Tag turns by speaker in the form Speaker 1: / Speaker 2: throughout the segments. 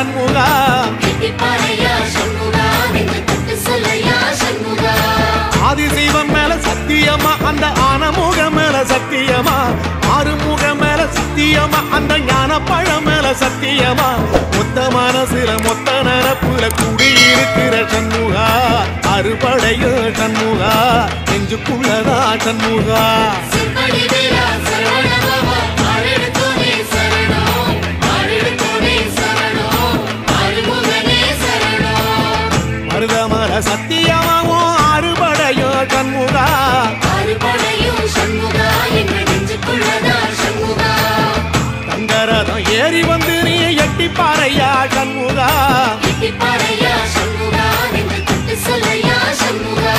Speaker 1: சண்முகா
Speaker 2: கெட்டிப்பாறையா சண்முகா நெஞ்சு தொட்டு சொல்லையா சண்முகா
Speaker 1: ஆதிசைவம் மேல சத்தியமா அந்த ஆனமுக மேல சத்தியமா ஆறுமுக மேல சத்தியமா அந்த ஞான பழம் மேல சத்தியமா மொத்த மனசுல மொத்த நரப்புல குடியிருக்கிற சண்முகா அறுபடையோ சண்முகா நெஞ்சுக்குள்ளதா சண்முகா
Speaker 2: செம்படி வீரா சரவணபவா ஆறெடுத்தோனே சரணம் ஆறெடுத்தோனே சரணம் ஆறுமுகனே சரணம்
Speaker 1: மருதமர சத்தியமாவும் அறுபடையோ சண்முகா
Speaker 2: ஆறுபடையும் சண்முகா என்ற நெஞ்சுக்குள்ளதா சண்முகா
Speaker 1: தங்கரதம் ஏறி வந்து நீ எட்டி பாறையா சண்முகா
Speaker 2: கெட்டிப்பாறையா சண்முகா நெஞ்சு தொட்டு சொல்லையா சண்முகா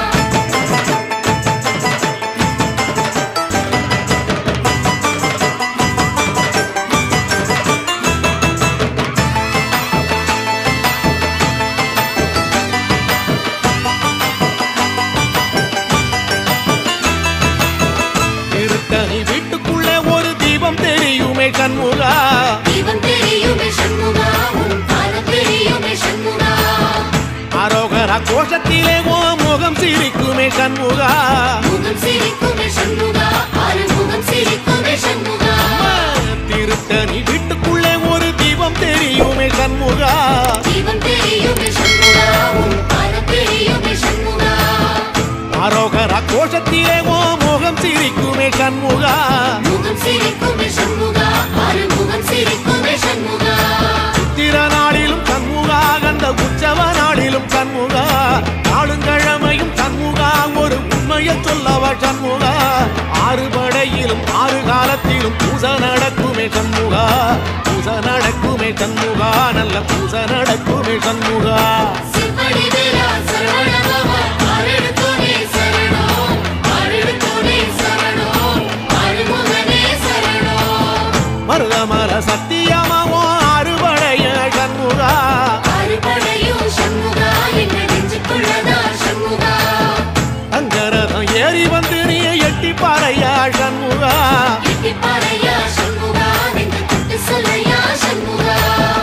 Speaker 1: திருத்தணி வீட்டுக்குள்ளே ஒரு தீபம் தெரியுமே சண்முகா
Speaker 2: தீபம் தெரியுமே சண்முகா உன் பாதம் தெரியுமே சண்முகா
Speaker 1: அரோகரா கோஷத்திலே ஓ முகம் சிரிக்குமே சண்முகா
Speaker 2: முகம் சிரிக்குமே சண்முகா ஆறு முகம் சிரிக்குமே சண்முகா
Speaker 1: திருத்தணி வீட்டுக்குள்ளே ஒரு தீபம் தெரியுமே சண்முகா
Speaker 2: தீபம் தெரியுமே சண்முகா உன் பாதம் தெரியுமே சண்முகா
Speaker 1: அரோகரா கோஷத்திலே ஓ முகம் சிரிக்குமே சண்முகா
Speaker 2: முகம் சிரிக்குமே சண்முகா ஆறு முகம் சிரிக்குமே சண்முகா
Speaker 1: சித்திர நாளிலும் சண்முகா கந்த உற்சவ நாளிலும் சண்முகா நாளுங்கிழமையும் சண்முகா ஒரு உண்மையை சொல்லவா சண்முகா ஆறு படையிலும் ஆறு காலத்திலும் பூச நடக்குமே சண்முகா பூச நடக்குமே சண்முகா நல்ல பூச நடக்குமே சண்முகா
Speaker 2: சிற்படி வேலா சரவணபவா ஆறெடுத்தோனே சரணம் ஆறெடுத்தோனே சரணம் ஆறுமுகனே சரணம்
Speaker 1: மருதமர சத்தியமாவோ ஆறு படைய சண்முகா
Speaker 2: ஆறுபடையும் சண்முகா என்ற நெஞ்சுக்குள்ளதா சண்முகா
Speaker 1: அங்கரதம் ஏறி வந்து நீ எட்டி பாறையா சண்முகா
Speaker 2: எட்டிப்பாறையா சண்முகா நெஞ்சு தொட்டு சொல்லையா சண்முகா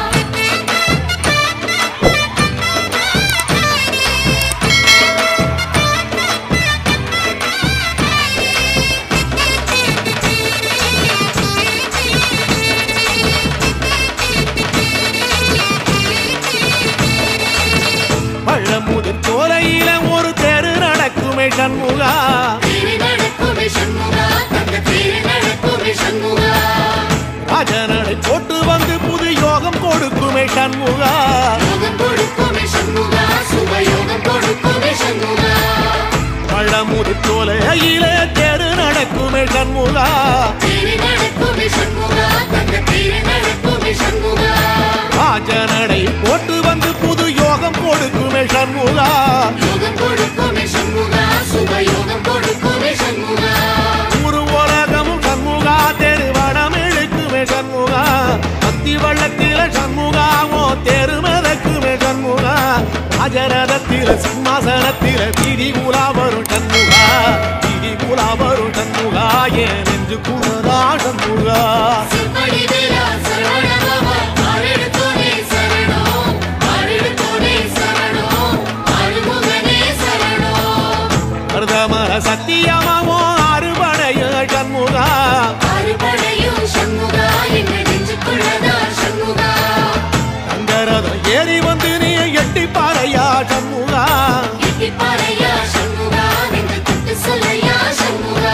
Speaker 1: பழமுதிர் சோலையில ஒரு தெரு நடக்குமே சண்முகா
Speaker 2: தேரு நடக்குமே சண்முகா தங்க தேரு நடக்குமே சண்முகா
Speaker 1: ராஜனடை போட்டு வந்து புது யோகம் கொடுக்குமே சண்முகா
Speaker 2: யோகம் கொடுக்குமே சண்முகா சுபயோகம் கொடுக்குமே சண்முகா
Speaker 1: பழமுதிர் சோலையில தெரு நடக்குமே சண்முகா
Speaker 2: தேரு நடக்குமே சண்முகா தங்க தேரு நடக்குமே சண்முகா
Speaker 1: ராஜனடை போட்டு வந்து புது யோகம் கொடுக்குமே சண்முகா
Speaker 2: யோகம் கொடுக்குமே சண்முகா சுபயோகம் கொடுக்குமே சண்முகா
Speaker 1: ஒரு உலகமும் சண்முகா தெரு வடம் இழுக்குமே சண்முகா அத்தி வள்ளத்தில சண்முகாவோ தெரு மிதக்குமே சண்முகா ராஜரதத்தில சிம்மாசனத்தில வீதி உலா வரும் சண்முகா வீதி உலா வரும் சண்முகா ஏன் நெஞ்சு கூடதா சண்முகா
Speaker 2: சிற்படி வேலா சரவணபவா ஆறெடுத்தோனே சரணம் ஆறெடுத்தோனே சரணம் ஆறுமுகனே சரணம்
Speaker 1: மருதமர சத்தியமாவோ அறுபடைய சண்முகா
Speaker 2: ஆறுபடையும் சண்முகா என்ற நெஞ்சுக்குள்ளதா சண்முகா
Speaker 1: தங்கரதம் ஏறி வந்து நீ எட்டி பாறையா சண்முகா
Speaker 2: எட்டிப்பாறையா சண்முகா நெஞ்சு தொட்டு சொல்லையா சண்முகா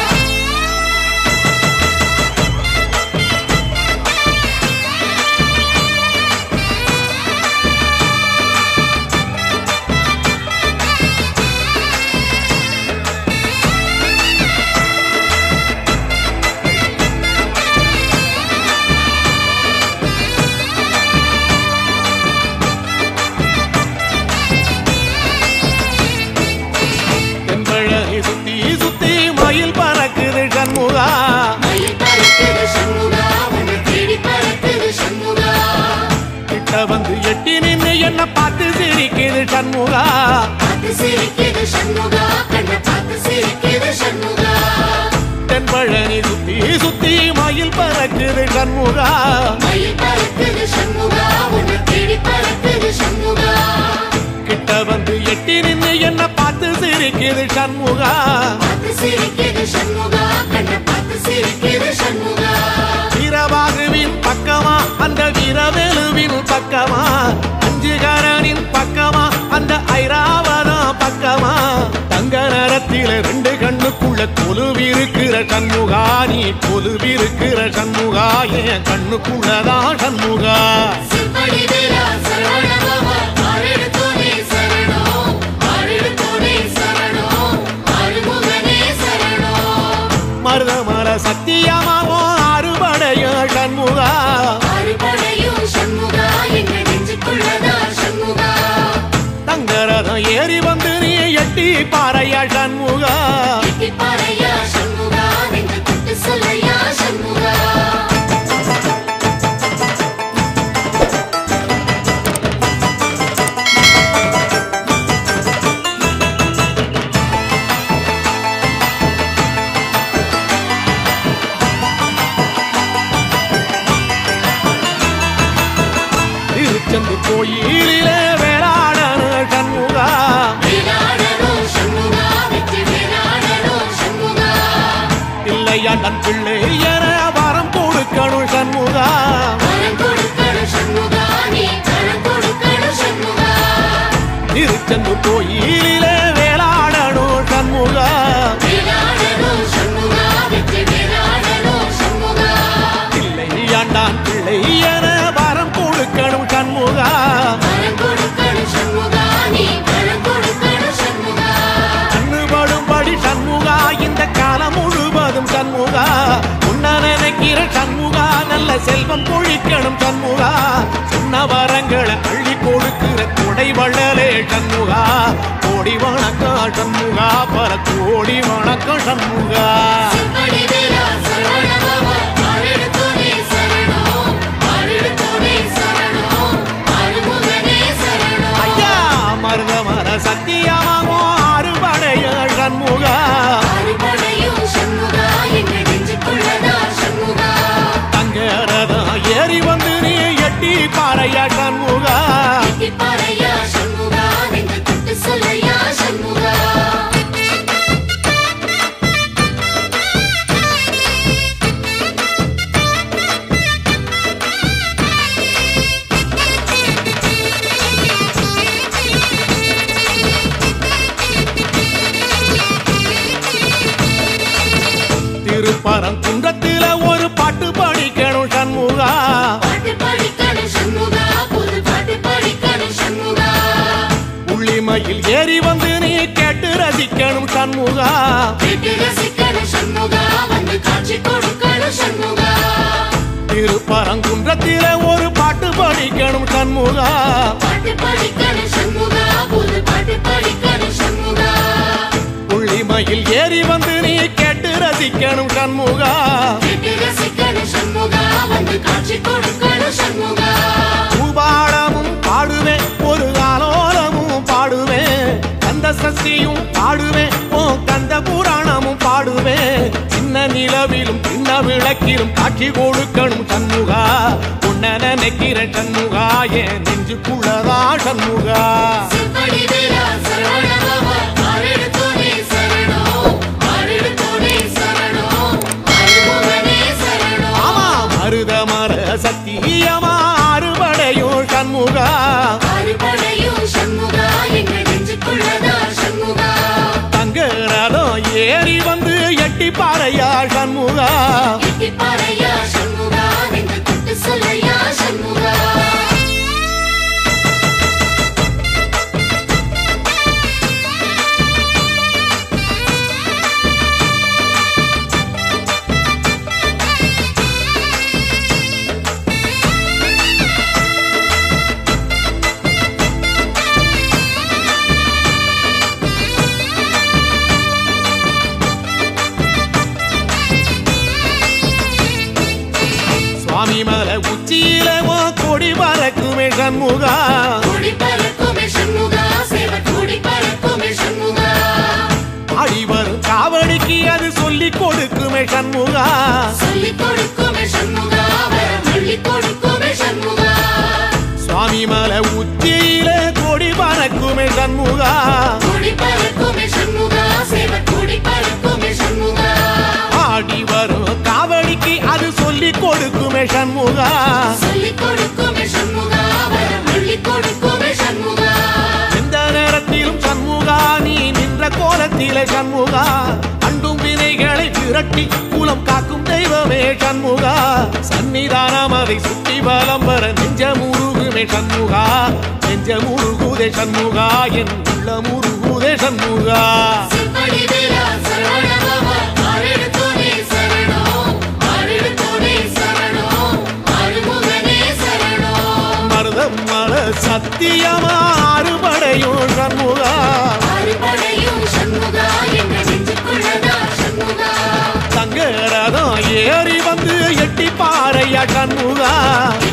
Speaker 1: தென்பழகி சுத்தி சுத்தி மயில் பறக்குது சண்முகா
Speaker 2: மயில் பறக்குது சண்முகா உன்னை தேடி பறக்குது சண்முகா
Speaker 1: கிட்ட வந்து எட்டி நின்னு என்ன பார்த்து சிரிக்குது சண்முகா
Speaker 2: பார்த்து சிரிக்குது சண்முகா கண்ணை பார்த்து சிரிக்குது சண்முகா
Speaker 1: தென் திருப்பழனி சுத்தி சுத்தி மயில் பறக்குது சண்முகா
Speaker 2: மயில் பறக்குது சண்முகா உன்னை தேடி பறக்குது சண்முகா
Speaker 1: கிட்ட வந்து எட்டி நின்னு என்ன பார்த்து சிரிக்குது சண்முகா
Speaker 2: பார்த்து சிரிக்குது சண்முகா கண்ணை பார்த்து சிரிக்குது சண்முகா
Speaker 1: வீரபாகுவின் பக்கமா அந்த வீரவேலுவின் பக்கமா அஞ்சுகரனின் பக்கமா அந்த ஐராவதம் பக்கமா தங்க நரத்தில ரெண்டு கண்ணுக்குள்ள கொலுவிருக்கிற சண்முகா நீ கொலுவிருக்கிற சண்முகா என் கண்ணுக்குள்ளதான் சண்முகா
Speaker 2: சிம்படி வேலா சரவணபவா ஆரெடுத்தோனே சரணம் ஆரெடுத்தோனே சரணம் ஆறுமுகனே சரணம்
Speaker 1: மருத மர சத்தியமாவோ அறுபடைய சண்முகா
Speaker 2: அறுபடையும் சண்முகா எங்க நெஞ்சுக்குள்ளதா சண்முகா
Speaker 1: தங்கரதம் ஏறி வந்து நீ எட்டி பாறையா சண்முகா
Speaker 2: எட்டிப்பாறையா சண்முகா நெஞ்சு தொட்டு சொல்லையா சண்முகா
Speaker 1: திருச்செந்தூர் கோயிலிலே வேளாடன சண்முகா
Speaker 2: வேலாடணும் சண்முகா வெற்றி வேலாடணும் சண்முகா
Speaker 1: இல்லையாண்டன் பிள்ளை என வரம் கொடுக்கணும் சண்முகா
Speaker 2: வரம் கொடுக்கணும் சண்முகா நீ வரம் கொடுக்கணும் சண்முகா
Speaker 1: திருச்செந்தூர் கோயிலிலே வேளாடணும் சண்முகா
Speaker 2: வேலாடணும் சண்முகா வெற்றி வேலாடணும் சண்முகா
Speaker 1: இல்லையாண்டான் பிள்ளை என வரம் கொடுக்கணும் சண்முகா
Speaker 2: வரம் கொடுக்கணும் சண்முகா நீ வரம் கொடுக்கணும் சண்முகா
Speaker 1: கண்ணுபடும்படி சண்முகா இந்த காலம் முழுவதும் சண்முகா உன்ன நினைக்கிற சண்முகா நல்ல செல்வம் பொழிக்கணும் சண்முகா சொன்ன வரங்களை அள்ளி கொடுக்கிற கொடை வள்ளலே சண்முகா கோடி வணக்கம் சண்முகா பல கோடி வணக்கம் சண்முகா
Speaker 2: சிம்படி வேலா சரவணபவா ஆரெடுத்தோனே சரணம் ஆரெடுத்தோனே சரணம் ஆறுமுகனே சரணம்
Speaker 1: ஐயா மருத மர சத்தியமாகோ அறுபடைய சண்முகா
Speaker 2: அறுபடையும் சண்முகா எங்க நெஞ்சுக்குள்ளதா சண்முகா
Speaker 1: தங்கரதம் ஏறி வந்து நீ எட்டி பாறையா சண்முகா
Speaker 2: எட்டிப்பாறையா சண்முகா நெஞ்சு தொட்டு சொல்லையா சண்முகா
Speaker 1: திருப்பரங்குன்றத்தில ஒரு பாட்டு படிக்கணும் சண்முகா
Speaker 2: பாட்டு படிக்கணும் சண்முகா புது பாட்டு படிக்கணும் சண்முகா
Speaker 1: உள்ளிமையில் ஏறி வந்து நீ கேட்டு ரசிக்கணும் சண்முகா
Speaker 2: கேட்டு ரசிக்கணும் சண்முகா வந்து காட்சி கொடுக்கணும் சண்முகா
Speaker 1: திருப்பரங்குன்றத்தில ஒரு பாட்டு படிக்கணும் சண்முகா
Speaker 2: பாட்டு படிக்கணும் சண்முகா புது பாட்டு படிக்கணும் சண்முகா
Speaker 1: உள்ளிமையில் ஏறி வந்து நீ கேட்டு ரசிக்கணும் சண்முகா
Speaker 2: கேட்டு ரசிக்கணும் சண்முகா வந்து காட்சி கொடுக்கணும் சண்முகா
Speaker 1: பூபாடமும் பாடுவேன் ஒரு ஆலோலமும் பாடுவேன் கந்த சஷ்டியும் பாடுவேன் ஓ கந்த புராணமும் பாடுவேன் சின்ன நிலவிலும் சின்ன விளக்கிலும் காட்சி கொடுக்கணும் சண்முகா உன்ன நினைக்கிற சண்முகா என் நெஞ்சுக்குள்ளதா சண்முகா
Speaker 2: சிம்படி வேலா சரவணபவா ஆரெடுத்தோனே சரணம் ஆரெடுத்தோனே சரணம் ஆறுமுகனே சரணம்
Speaker 1: ஆமா மருத மர சத்தியமா அறுபடையும் சண்முகா
Speaker 2: அறுபடையும் சண்முகா எங்க நெஞ்சுக்குள்ளதா சண்முகா
Speaker 1: தங்க ரதம் ஏறி வந்து எட்டி பாறையா சண்முகா
Speaker 2: எட்டிப்பாறையா சண்முகா நெஞ்சு தொட்டு சொல்லையா சண்முகா
Speaker 1: சுவாமி மலை உச்சியில உன் கொடி பறக்குமே சண்முகா
Speaker 2: கூடி பறக்குமே சண்முகா சேவ கூடி பறக்குமே சண்முகா
Speaker 1: ஆடி வரும் காவடிக்கு அது சொல்லி கொடுக்குமே சண்முகா மணக்குமே சண்முகா
Speaker 2: கொடி பறக்குமே சண்முகா சேவ கொடி பறக்குமே சண்முகா
Speaker 1: ஆடி வரும் காவடிக்கு அது சொல்லி கொடுக்குமே சண்முகா
Speaker 2: சொல்லிக் கொடுக்குமே சண்முகா வரம் அள்ளிக் கொடுக்குமே சண்முகா
Speaker 1: எந்த நேரத்திலும் சண்முகா நீ நின்ற கோலத்திலே சண்முகா அண்டும் வினைகளை விரட்டி குலம் காக்கும் தெய்வமே சண்முகா சன்னிதானம் அதை சுற்றி பலம் வர நெஞ்ச முருகுமே சண்முகா நெஞ்ச முருகுதே சண்முகா என் உள்ள முருகுதே சண்முகா
Speaker 2: செவ்வடி வேலா சரவணபவா ஆரெடுத்தோனே சரணம் ஆரெடுத்தோனே சரணம் ஆறுமுகனே சரணம்
Speaker 1: மருதம் மல சத்தியமா அறுபடையும் சண்முகா
Speaker 2: அறுபடையும் சண்முகா என்ற நெஞ்சுக்குள்ளதா சண்முகா
Speaker 1: தங்கரதம் ஏறி வந்து எட்டி பாறையா சண்முகா